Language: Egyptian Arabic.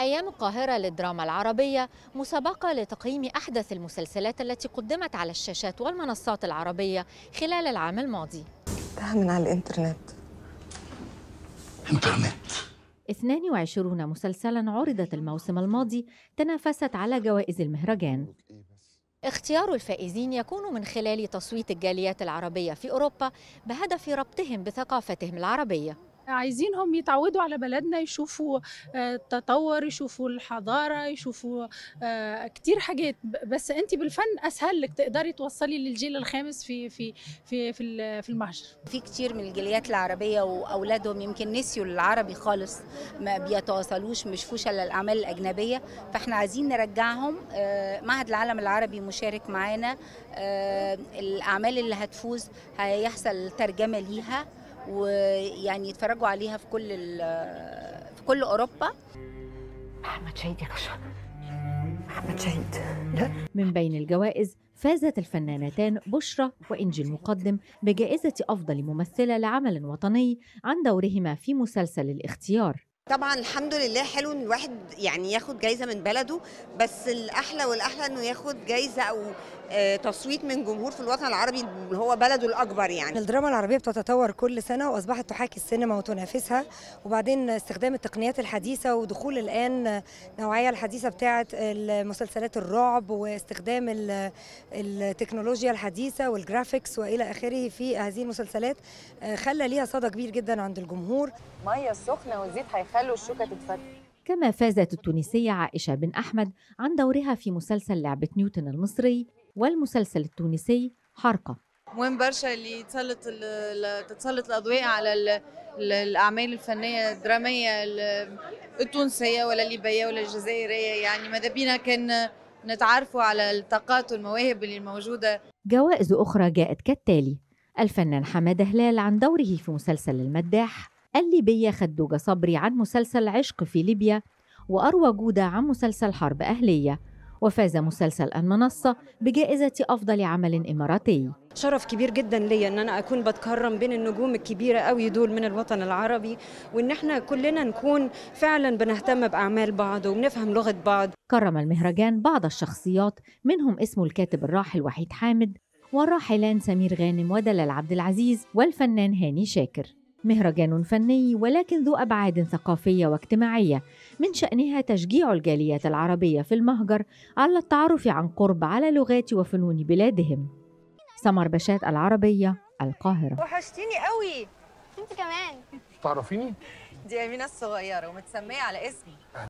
أيام القاهرة للدراما العربية مسابقة لتقييم أحدث المسلسلات التي قدمت على الشاشات والمنصات العربية خلال العام الماضي ده من على الانترنت انترنت 22 مسلسلا عرضت الموسم الماضي تنافست على جوائز المهرجان اختيار الفائزين يكون من خلال تصويت الجاليات العربية في أوروبا بهدف ربطهم بثقافتهم العربية عايزينهم يتعودوا على بلدنا يشوفوا آه، التطور يشوفوا الحضارة يشوفوا آه، كتير حاجات ب- بس انت بالفن اسهل لك تقدري توصلي للجيل الخامس في في في في ال- في المهجر في كتير من الجاليات العربية وأولادهم يمكن نسيوا العربي خالص ما بيتواصلوش مش فوش إلا الأعمال الأجنبية فإحنا عايزين نرجعهم آه، معهد العالم العربي مشارك معانا آه، الأعمال اللي هتفوز هيحصل ترجمة ليها ويعني يتفرجوا عليها في كل ال- في كل أوروبا احمد شهيد يا باشا احمد شهيد من بين الجوائز فازت الفنانتان بشرى وإنجي المقدم بجائزة أفضل ممثلة لعمل وطني عن دورهما في مسلسل الاختيار طبعا الحمد لله حلو ان الواحد يعني ياخد جايزه من بلده بس الاحلى والاحلى انه ياخد جايزه او آه، تصويت من جمهور في الوطن العربي اللي هو بلده الاكبر يعني الدراما العربية بتتطور كل سنة وأصبحت تحاكي السينما وتنافسها وبعدين استخدام التقنيات الحديثة ودخول الآن النوعية الحديثة بتاعة المسلسلات الرعب واستخدام ال- التكنولوجيا الحديثة والجرافيكس وإلى آخره في هذه المسلسلات آه، خلى ليها صدى كبير جدا عند الجمهور ميه السخنه والزيت هيخلوا الشوكه تتفتح كما فازت التونسية عائشة بن أحمد عن دورها في مسلسل لعبة نيوتن المصري والمسلسل التونسي حرقة مهم برشا اللي تسلط ال- ال- تتسلط الاضواء على ال- ال- الاعمال الفنيه الدراميه ال- التونسيه ولا الليبيه ولا الجزائريه يعني ماذا بينا كان نتعرفوا على الطاقات والمواهب اللي موجوده جوائز أخرى جاءت كالتالي الفنان حمادة هلال عن دوره في مسلسل المداح الليبية خدوجة صبري عن مسلسل عشق في ليبيا وأروى جودة عن مسلسل حرب أهلية وفاز مسلسل المنصة بجائزة أفضل عمل إماراتي شرف كبير جدا ليا ان انا اكون بتكرم بين النجوم الكبيره قوي دول من الوطن العربي وان احنا كلنا نكون فعلا بنهتم باعمال بعض وبنفهم لغه بعض كرم المهرجان بعض الشخصيات منهم اسمه الكاتب الراحل وحيد حامد والراحلان سمير غانم ودلال عبد العزيز والفنان هاني شاكر مهرجان فني ولكن ذو أبعاد ثقافية واجتماعية من شأنها تشجيع الجاليات العربية في المهجر على التعرف عن قرب على لغات وفنون بلادهم سمر بشات العربية القاهرة وحشتيني قوي انت كمان تعرفيني دي امينه الصغيره ومتسميه على اسمي